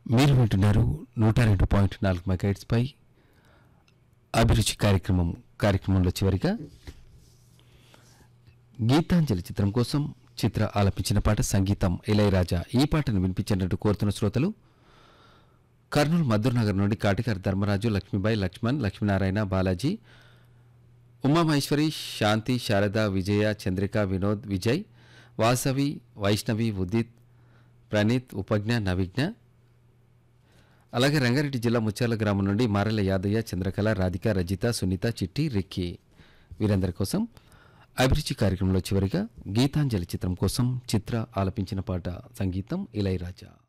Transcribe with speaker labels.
Speaker 1: మీరు వింటున్నారు నూట రెండు పాయింట్ నాలుగు మెగాయిట్స్ పై అభిరుచి కార్యక్రమం కార్యక్రమంలో చివరిగా గీతాంజలి చిత్రం కోసం చిత్ర ఆలపించిన పాట సంగీతం ఇళయరాజా ఈ పాటను వినిపించినట్టు కోరుతున్న శ్రోతలు కర్నూలు మద్దూర్ నగర్ నుండి కాటికార్ ధర్మరాజు లక్ష్మీబాయి లక్ష్మణ్ లక్ష్మీనారాయణ బాలాజీ ఉమామహేశ్వరి శాంతి శారద విజయ చంద్రిక వినోద్ విజయ్ వాసవి వైష్ణవి ఉదిత్ ప్రణీత్ ఉపజ్ఞ నవిజ్ఞ అలాగే రంగారెడ్డి జిల్లా ముత్యాల గ్రామం నుండి మారెల యాదయ్య చంద్రకళ రాధిక రజిత సునీత చిట్టి రిక్కీ వీరందరి కోసం అభిరుచి కార్యక్రమంలో చివరిగా గీతాంజలి చిత్రం కోసం చిత్ర ఆలపించిన పాట సంగీతం ఇళయరాజా